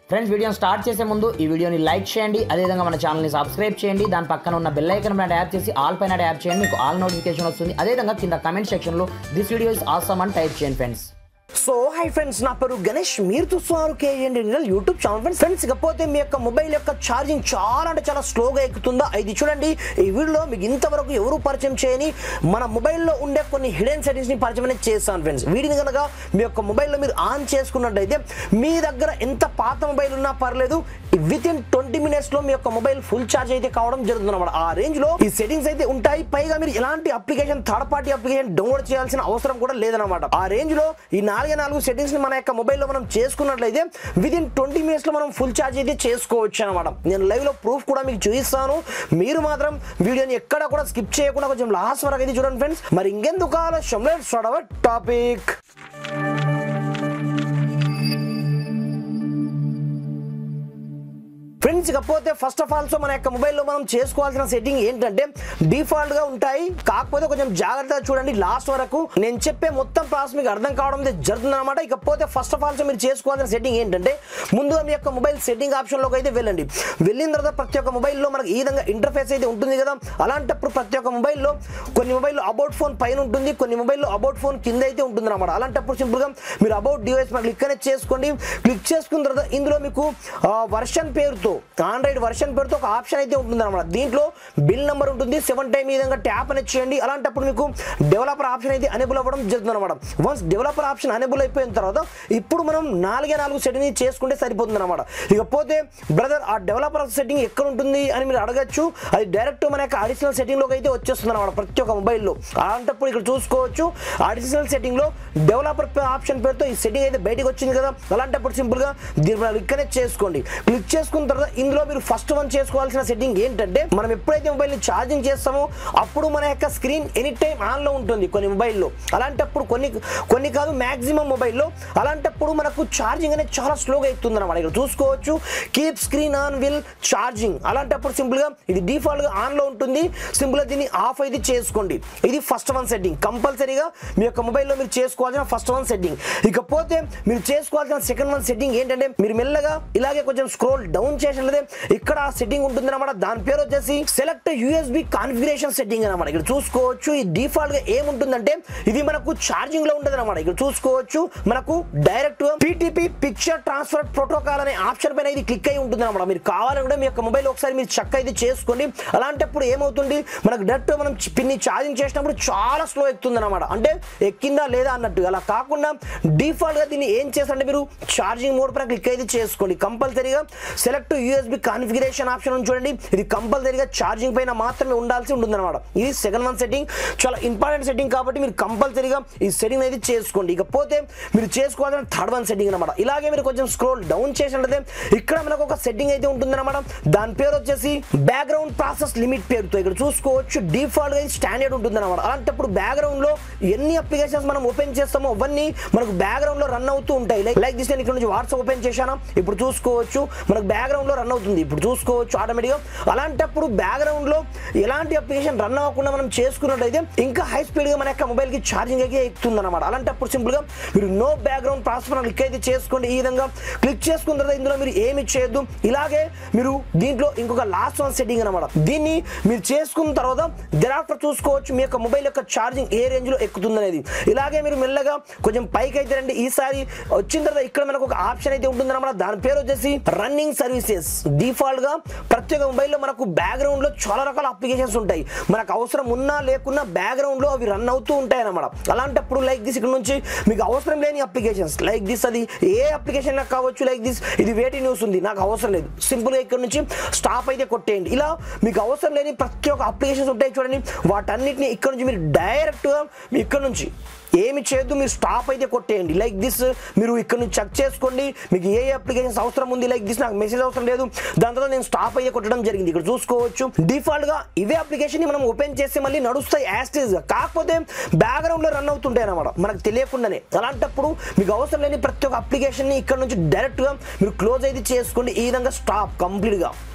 friends వీడియోని start చేసే ముందు ఈ వీడియోని లైక్ చేయండి అదేవిధంగా మన ఛానల్ని సబ్స్క్రైబ్ చేయండి దాని పక్కన ఉన్న బెల్ ఐకన్ పైన ట్యాప్ చేసి ఆల్ పైన ట్యాప్ చేయండి మీకు ఆల్ నోటిఫికేషన్ వస్తుంది అదేవిధంగా కింద కమెంట్ సెక్షన్లో దిస్ వీడియో ఇస్ ఆసమ్ అని టైప్ చేయండి ఫ్రెండ్స్ సో హై ఫ్రెండ్స్ నా పేరు గణేష్ మీరు చూస్తున్నారు KN digital YouTube channel friends friends ఇకపోతే మీ యొక్క మొబైల్ యొక్క ఛార్జింగ్ చాలా అంటే చాలా స్లోగా ఎక్కుతుందా ఇది చూడండి ఈ వీడియోలో మీకు ఇంతవరకు ఎవరు పరిచయం చేయని మన మొబైల్లో ఉండే కొన్ని హిడెన్ సెట్టింగ్స్ ని పరిచయం అనేది చేస్తాను ఫ్రెండ్స్ వీటిని కనుక మీ యొక్క మొబైల్లో మీరు ఆన్ చేసుకున్నట్టయితే మీ దగ్గర ఎంత పాత మొబైల్ ఉన్నా పర్లేదు విత్ ఇన్ ట్వంటీ మినిట్స్ లో మీ యొక్క మొబైల్ ఫుల్ ఛార్జ్ అయితే కావడం జరుగుతుంది అనమాట ఆ రేంజ్ లో ఈ సెట్టింగ్స్ అయితే ఉంటాయి పైగా మీరు ఎలాంటి application third party application download చేయాల్సిన అవసరం కూడా లేదనమాట ఆ రేంజ్ లో ఈ నాలుగే నాలుగు సెట్టింగ్స్ ని మన యొక్క మొబైల్లో మనం చేసుకున్నట్లయితే విత్ ఇన్ ట్వంటీ మినిట్స్ లో మనం ఫుల్ ఛార్జ్ అయితే చేసుకోవచ్చు అనమాట నేను లైవ్ లో ప్రూఫ్ కూడా మీకు చూపిస్తాను మీరు మాత్రం వీడియోని ఎక్కడ కూడా స్కిప్ చేయకుండా కొంచెం లాస్ట్ వరకు అయితే చూడండి ఫ్రెండ్స్ మరి ఇంకెందుకు ఆలస్యం లెట్స్ అవర్ టాపిక్ ఫ్రెండ్స్ ఇకపోతే ఫస్ట్ ఆఫ్ ఆల్ సో మన యొక్క మొబైల్లో మనం చేసుకోవాల్సిన సెట్టింగ్ ఏంటంటే డిఫాల్ట్ గా ఉంటాయి కాకపోతే కొంచెం జాగ్రత్తగా చూడండి లాస్ట్ వరకు నేను చెప్పే మొత్తం ప్రాసెస్ మీకు అర్థం కావడం అయితే జరుగుతుంది అనమాట ఇకపోతే ఫస్ట్ ఆఫ్ ఆల్ సో మీరు చేసుకోవాల్సిన సెట్టింగ్ ఏంటంటే ముందుగా మీ యొక్క మొబైల్ సెట్టింగ్ ఆప్షన్ లోకి అయితే వెళ్ళండి వెళ్ళిన తర్వాత ప్రతి ఒక్క మొబైల్లో మనకి ఈ విధంగా ఇంటర్ఫేస్ అయితే ఉంటుంది కదా అలాంటప్పుడు ప్రతి ఒక్క మొబైల్లో కొన్ని మొబైల్లో అబౌట్ ఫోన్ పైన ఉంటుంది కొన్ని మొబైల్లో అబౌట్ ఫోన్ కింద అయితే ఉంటుంది అనమాట అలాంటప్పుడు సింపుల్ గా మీరు అబౌట్ డివైస్ మన క్లిక్ అనేది చేసుకోండి క్లిక్ చేసుకున్న తర్వాత ఇందులో మీకు వర్షన్ పేరుతో ఆండ్రాయిడ్ వర్షన్ పేరుతో ఒక ఆప్షన్ అయితే ఉంటుంది అనమాట దీంట్లో బిల్ నెంబర్ ఉంటుంది సెవెన్ టైం ఈ విధంగా ట్యాప్ అనేది చేయండి అలాంటప్పుడు మీకు డెవలపర్ ఆప్షన్ అయితే అనేబుల్ అవ్వడం జరుగుతుంది అనమాట వన్స్ డెవలపర్ ఆప్షన్ అనేబుల్ అయిపోయిన తర్వాత ఇప్పుడు మనం నాలుగే నాలుగు సెట్టింగ్ చేసుకుంటే సరిపోతుంది అనమాట ఇకపోతే బ్రదర్ ఆ డెవలపర్ సెట్టింగ్ ఎక్కడ ఉంటుంది అని మీరు అడగచ్చు అది డైరెక్ట్ మన యొక్క అడిషనల్ సెట్టింగ్ లోకి అయితే వచ్చేస్తుంది అనమాట ప్రతి ఒక్క మొబైల్లో అలాంటప్పుడు ఇక్కడ చూసుకోవచ్చు అడిషనల్ సెట్టింగ్ లో డెవలపర్ ఆప్షన్ పేరుతో ఈ సెట్టింగ్ అయితే బయటకు వచ్చింది కదా అలాంటప్పుడు సింపుల్ గా దీని మీద క్లిక్ అనేది చేసుకోండి క్లిక్ చేసుకున్న తర్వాత ఇందులో మీరు ఫస్ట్ వన్ చేసుకోవాల్సిన సెట్టింగ్ ఏంటంటే మనం ఎప్పుడైతే మొబైల్ ని ఛార్జింగ్ చేస్తామో అప్పుడు మన యొక్క స్క్రీన్ ఎనీ టైం ఆన్ లో ఉంటుంది కొన్ని మొబైల్లో అలాంటప్పుడు కొన్ని కొన్ని కాదు మాక్సిమం మొబైల్లో అలాంటప్పుడు మనకు ఛార్జింగ్ అనేది చాలా స్లోగా అవుతుంది అనమాట ఇక్కడ చూసుకోవచ్చు keep screen on will charging అలాంటప్పుడు సింపుల్ గా ఇది డిఫాల్ట్ గా ఆన్ లో ఉంటుంది సింపుల్ గా దీన్ని ఆఫ్ అయితే చేసుకోండి ఇది ఫస్ట్ వన్ సెట్టింగ్ కంపల్సరీగా మీ యొక్క మొబైల్లో మీరు చేసుకోవాల్సిన ఫస్ట్ వన్ సెట్టింగ్ ఇకపోతే మీరు చేసుకోవాల్సిన సెకండ్ వన్ సెట్టింగ్ ఏంటంటే మీరు మెల్లగా ఇలాగే కొంచెం స్క్రోల్ డౌన్ చేసినట్లయితే ఇక్కడ సెట్టింగ్ ఉంటుంది అనమాట దాని పేరు వచ్చేసి సెలెక్ట్ యూఎస్బి కాన్ఫిగరేషన్ సెట్టింగ్ అనమాట ఇక్కడ చూసుకోవచ్చు ఈ డిఫాల్ట్ గా ఏముంటుందంటే ఇది మనకు ఛార్జింగ్ లో ఉంటుంది అనమాట ఇక్కడ చూసుకోవచ్చు మనకు డైరెక్ట్ గా పిటిపి పిక్చర్ ట్రాన్స్ఫర్ ప్రోటోకాల్ అనే ఆప్షన్ పైన ఇది క్లిక్ అయి ఉంటుంది అనమాట మీరు కావాలంటే మీ యొక్క మొబైల్ ఒకసారి మీరు చెక్ అయితే చేసుకోండి అలాంటప్పుడు ఏమవుతుంది మనకు డైరెక్ట్ మనం పిన్ని ఛార్జింగ్ చేసినప్పుడు చాలా స్లో ఎక్కుతుంది అనమాట అంటే ఎక్కిందా లేదా అన్నట్టు అలా కాకుండా డిఫాల్ట్ గా దీన్ని ఏం చేస్తారంటే మీరు ఛార్జింగ్ మోడ్ పైన క్లిక్ అయితే చేసుకోండి కంపల్సరీగా సెలెక్ట్ యూఎస్బి కాన్ఫిగరేషన్ ఆప్షన్ ఉంది చూడండి ఇది కంపల్సరీగా ఛార్జింగ్ పైన మాత్రమే ఉండాల్సి ఉంటుంది అనమాట ఇది సెకండ్ వన్ సెట్టింగ్ చాలా ఇంపార్టెంట్ సెట్టింగ్ కాబట్టి మీరు కంపల్సరీగా ఈ సెట్టింగ్ అయితే చేసుకోండి ఇకపోతే మీరు చేసుకోవాల్సిన థర్డ్ వన్ సెట్టింగ్ అనమాట ఇలాగే మీరు కొంచెం స్క్రోల్ డౌన్ చేసినట్లయితే ఇక్కడ మనకు ఒక సెట్టింగ్ అయితే ఉంటుంది అనమాట దాని పేరు వచ్చేసి బ్యాక్గ్రౌండ్ ప్రాసెస్ లిమిట్ పేరుతో ఇక్కడ చూసుకోవచ్చు డిఫాల్ట్ గా స్టాండర్డ్ ఉంటుంది అనమాట అలాంటప్పుడు బ్యాక్గ్రౌండ్ లో ఎన్ని అప్లికేషన్స్ మనం ఓపెన్ చేస్తామో అవన్నీ మనకు బ్యాక్గ్రౌండ్ లో రన్ అవుతూ ఉంటాయి లైక్ లైక్ దిస్ నేను ఇక్కడ నుంచి వాట్సాప్ ఓపెన్ చేశాను ఇప్పుడు చూసుకోవచ్చు మనకు బ్యాక్గ్రౌండ్ లో రన్ అవుతుంది ఇప్పుడు చూసుకోవచ్చు ఆటోమేటిక్గా అలాంటప్పుడు బ్యాక్గ్రౌండ్ లో ఎలాంటి అప్లికేషన్ రన్ అవ్వకుండా మనం చేసుకున్నట్లయితే ఇంకా హై స్పీడ్ గా మన యొక్క మొబైల్ కి ఛార్జింగ్ అయితే ఎక్కుతుంది అనమాట అలాంటప్పుడు సింపుల్ గా మీరు నో బ్యాక్గ్రౌండ్ ప్రాసెస్ క్లిక్ అయితే చేసుకోండి ఈ విధంగా క్లిక్ చేసుకున్న తర్వాత ఇందులో మీరు ఏమి చేయొద్దు ఇలాగే మీరు దీంట్లో ఇంకొక లాస్ట్ వన్ సెట్టింగ్ అనమాట దీన్ని మీరు చేసుకున్న తర్వాత దెరాఫ్టర్ చూసుకోవచ్చు మీ యొక్క మొబైల్ యొక్క ఛార్జింగ్ ఏ రేంజ్ లో ఎక్కుతుంది అనేది ఇలాగే మీరు మెల్లగా కొంచెం పైకి అయితే రండి ఈసారి వచ్చిన తర్వాత ఇక్కడ మనకు ఒక ఆప్షన్ అయితే ఉంటుంది అనమాట దాని పేరు వచ్చేసి రన్నింగ్ సర్వీసెస్ డిఫాల్ట్ గా ప్రతి ఒక్క మొబైల్లో మనకు బ్యాక్గ్రౌండ్ లో చాలా రకాల అప్లికేషన్స్ ఉంటాయి మనకు అవసరం ఉన్నా లేకున్నా బ్యాక్గ్రౌండ్ లో అవి రన్ అవుతూ ఉంటాయి అనమాట అలాంటప్పుడు లైక్ దిస్ ఇక్కడ నుంచి మీకు అవసరం లేని అప్లికేషన్స్ లైక్ దిస్ అది ఏ అప్లికేషన్ నాకు కావచ్చు లైక్ దిస్ ఇది వేటి న్యూస్ ఉంది నాకు అవసరం లేదు సింపుల్ గా ఇక్కడ నుంచి స్టాప్ అయితే కొట్టేయండి ఇలా మీకు అవసరం లేని ప్రతి ఒక్క అప్లికేషన్స్ ఉంటాయి చూడండి వాటన్నిటిని ఇక్కడ నుంచి మీరు డైరెక్ట్ గా ఇక్కడ నుంచి ఏమి చేయొద్దు మీరు స్టాప్ అయితే కొట్టేయండి లైక్ దిస్ మీరు ఇక్కడ నుంచి చెక్ చేసుకోండి మీకు ఏ అప్లికేషన్స్ అవసరం ఉంది లైక్ దిస్ నాకు మెసేజ్ అవసరం లేదు దాని తర్వాత నేను స్టాప్ అయితే కొట్టడం జరిగింది ఇక్కడ చూసుకోవచ్చు డిఫాల్ట్ గా ఇవే అప్లికేషన్ ని మనం ఓపెన్ చేస్తే మళ్ళీ నడుస్తాయి యాస్టేజ్ గా కాకపోతే బ్యాక్గ్రౌండ్ లో రన్ అవుతుంటాయి అనమాట మనకు తెలియకుండానే అలాంటప్పుడు మీకు అవసరం లేని ప్రతి ఒక్క అప్లికేషన్ ని ఇక్కడ నుంచి డైరెక్ట్ గా మీరు క్లోజ్ అయితే చేసుకోండి ఈ విధంగా స్టాప్ కంప్లీట్ గా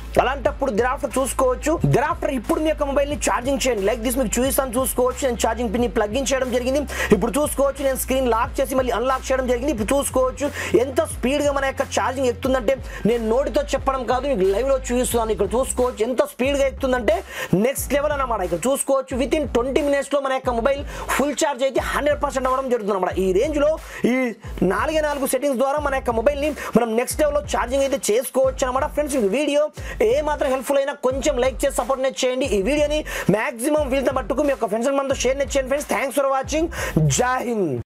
అలాంటప్పుడు దిరాఫ్టర్ చూసుకోవచ్చు దిరాఫ్టర్ ఇప్పుడు మీ యొక్క మొబైల్ ని ఛార్జింగ్ చేయండి లైక్ దిస్ మీకు చూపిస్తాను చూసుకోవచ్చు నేను ఛార్జింగ్ పిన్ ని ప్లగ్ ఇన్ చేయడం జరిగింది ఇప్పుడు చూసుకోవచ్చు నేను స్క్రీన్ లాక్ చేసి మళ్ళీ అన్లాక్ చేయడం జరిగింది ఇప్పుడు చూసుకోవచ్చు ఎంత స్పీడ్ గా మన యొక్క ఛార్జింగ్ ఎక్కుతుందంటే నేను నోటితో చెప్పడం కాదు మీకు లైవ్ లో చూపిస్తున్నాను ఇక్కడ చూసుకోవచ్చు ఎంత స్పీడ్ గా ఎక్కుతుందంటే నెక్స్ట్ లెవెల్ అన్నమాట ఇక్కడ చూసుకోవచ్చు విత్ ఇన్ ట్వంటీ మినిట్స్ లో మన యొక్క మొబైల్ ఫుల్ ఛార్జ్ అయితే హండ్రెడ్ పర్సెంట్ అవ్వడం జరుగుతుంది అనమాట ఈ రేంజ్ లో ఈ నాలుగే నాలుగు సెట్టింగ్స్ ద్వారా మన యొక్క మొబైల్ ని మనం నెక్స్ట్ లెవెల్ లో ఛార్జింగ్ అయితే చేసుకోవచ్చు అనమాట ఫ్రెండ్స్ ఈ వీడియో ఏ మాత్రం హెల్ప్ఫుల్ అయినా కొంచెం లైక్ చేసి సపోర్ట్ net చేయండి ఈ వీడియోని మాక్సిమం వీళ్ళతో మట్టుకు మీ యొక్క ఫ్రెండ్స్ మనతో షేర్ net చేయండి ఫ్రెండ్స్ థ్యాంక్స్ ఫర్ వాచింగ్ జై హింద్